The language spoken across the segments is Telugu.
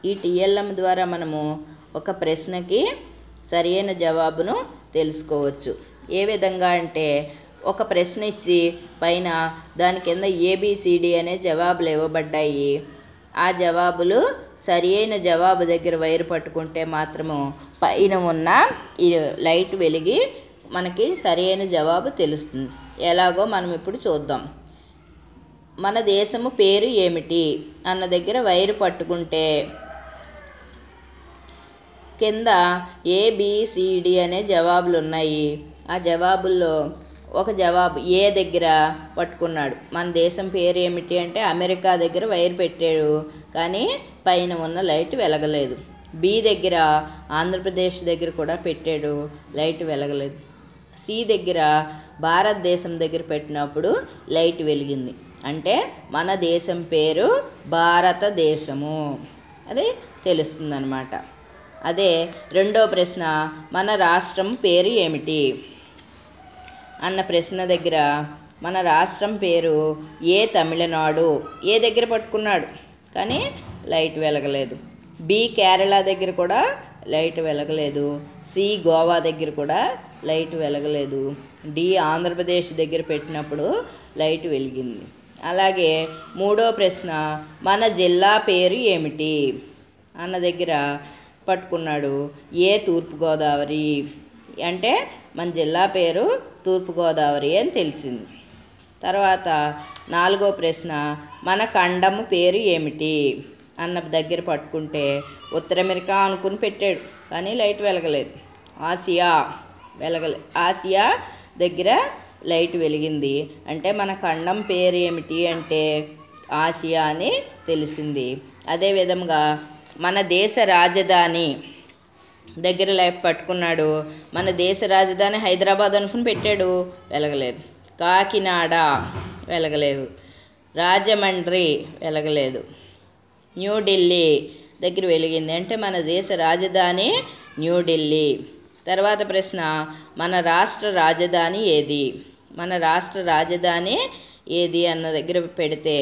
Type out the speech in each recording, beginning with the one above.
ఈ టీఎల్ఎం ద్వారా మనము ఒక ప్రశ్నకి సరియైన జవాబును తెలుసుకోవచ్చు ఏ విధంగా అంటే ఒక ప్రశ్న ఇచ్చి పైన దాని కింద ఏబిసిడి అనే జవాబులు ఇవ్వబడ్డాయి ఆ జవాబులు సరి అయిన జవాబు దగ్గర వైరు పట్టుకుంటే మాత్రము పైన ఉన్న ఈ లైట్ వెలిగి మనకి సరి అయిన జవాబు తెలుస్తుంది ఎలాగో మనం ఇప్పుడు చూద్దాం మన దేశము పేరు ఏమిటి అన్న దగ్గర వైరు పట్టుకుంటే కింద ఏబిసిడి అనే జవాబులు ఉన్నాయి ఆ జవాబుల్లో ఒక జవాబు ఏ దగ్గర పట్టుకున్నాడు మన దేశం పేరు ఏమిటి అంటే అమెరికా దగ్గర వైర్ పెట్టాడు కానీ పైన ఉన్న లైట్ వెలగలేదు బి దగ్గర ఆంధ్రప్రదేశ్ దగ్గర కూడా పెట్టాడు లైట్ వెలగలేదు సి దగ్గర భారతదేశం దగ్గర పెట్టినప్పుడు లైట్ వెలిగింది అంటే మన దేశం పేరు భారతదేశము అది తెలుస్తుందన్నమాట అదే రెండో ప్రశ్న మన రాష్ట్రం పేరు ఏమిటి అన్న ప్రశ్న దగ్గర మన రాష్ట్రం పేరు ఏ తమిళనాడు ఏ దగ్గర పట్టుకున్నాడు కానీ లైట్ వెలగలేదు బి కేరళ దగ్గర కూడా లైట్ వెలగలేదు సి గోవా దగ్గర కూడా లైట్ వెలగలేదు డి ఆంధ్రప్రదేశ్ దగ్గర పెట్టినప్పుడు లైట్ వెలిగింది అలాగే మూడో ప్రశ్న మన జిల్లా పేరు ఏమిటి అన్న దగ్గర పట్టుకున్నాడు ఏ తూర్పుగోదావరి అంటే మన జిల్లా పేరు తూర్పుగోదావరి అని తెలిసింది తర్వాత నాలుగో ప్రశ్న మన ఖండము పేరు ఏమిటి అన్న దగ్గర పట్టుకుంటే ఉత్తర అమెరికా అనుకుని పెట్టాడు కానీ లైట్ వెలగలేదు ఆసియా వెలగలే ఆసియా దగ్గర లైట్ వెలిగింది అంటే మన ఖండం పేరు ఏమిటి అంటే ఆసియా అని తెలిసింది అదేవిధంగా మన దేశ రాజధాని దగ్గర లైట్ పట్టుకున్నాడు మన దేశ రాజధాని హైదరాబాద్ అనుకుని పెట్టాడు వెలగలేదు కాకినాడ వెలగలేదు రాజమండ్రి వెలగలేదు న్యూఢిల్లీ దగ్గర వెలిగింది అంటే మన దేశ రాజధాని న్యూఢిల్లీ తర్వాత ప్రశ్న మన రాష్ట్ర రాజధాని ఏది మన రాష్ట్ర రాజధాని ఏది అన్న దగ్గర పెడితే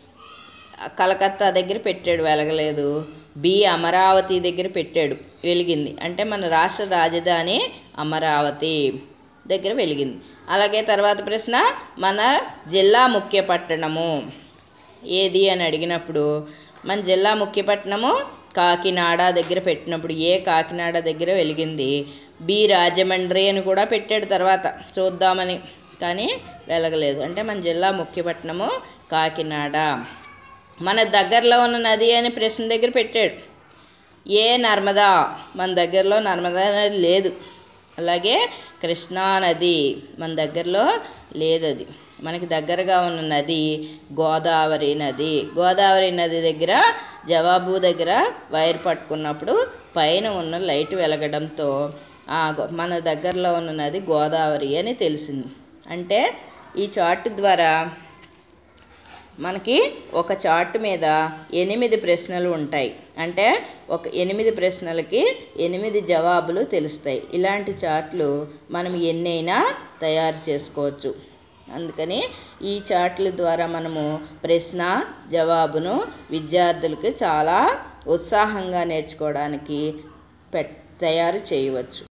కలకత్తా దగ్గర పెట్టాడు వెలగలేదు బి అమరావతి దగ్గర పెట్టాడు వెలిగింది అంటే మన రాష్ట్ర రాజధాని అమరావతి దగ్గర వెలిగింది అలాగే తర్వాత ప్రశ్న మన జిల్లా ముఖ్య పట్టణము ఏది అని అడిగినప్పుడు మన జిల్లా ముఖ్య పట్టణము కాకినాడ దగ్గర పెట్టినప్పుడు ఏ కాకినాడ దగ్గర వెలిగింది బి రాజమండ్రి అని కూడా పెట్టాడు తర్వాత చూద్దామని కానీ వెలగలేదు అంటే మన జిల్లా ముఖ్య పట్టణము కాకినాడ మన దగ్గరలో ఉన్న నది అని ప్రశ్న దగ్గర పెట్టాడు ఏ నర్మదా మన దగ్గరలో నర్మదా నది లేదు అలాగే కృష్ణా నది మన దగ్గరలో లేదు అది మనకి దగ్గరగా ఉన్న నది గోదావరి నది గోదావరి నది దగ్గర జవాబు దగ్గర వైర్ పట్టుకున్నప్పుడు పైన ఉన్న లైట్ వెలగడంతో ఆ గో- మన దగ్గరలో ఉన్న నది గోదావరి అని తెలిసింది అంటే ఈ చార్ట్ ద్వారా మనకి ఒక చార్ట్ మీద ఎనిమిది ప్రశ్నలు ఉంటాయి అంటే ఒక ఎనిమిది ప్రశ్నలకి ఎనిమిది జవాబులు తెలుస్తాయి ఇలాంటి చార్ట్లు మనం ఎన్నైనా తయారు చేసుకోవచ్చు అందుకని ఈ చార్ట్ల ద్వారా మనము ప్రశ్న జవాబును విద్యార్థులకి చాలా ఉత్సాహంగా నేర్చుకోవడానికి పెట్ తయారు చేయవచ్చు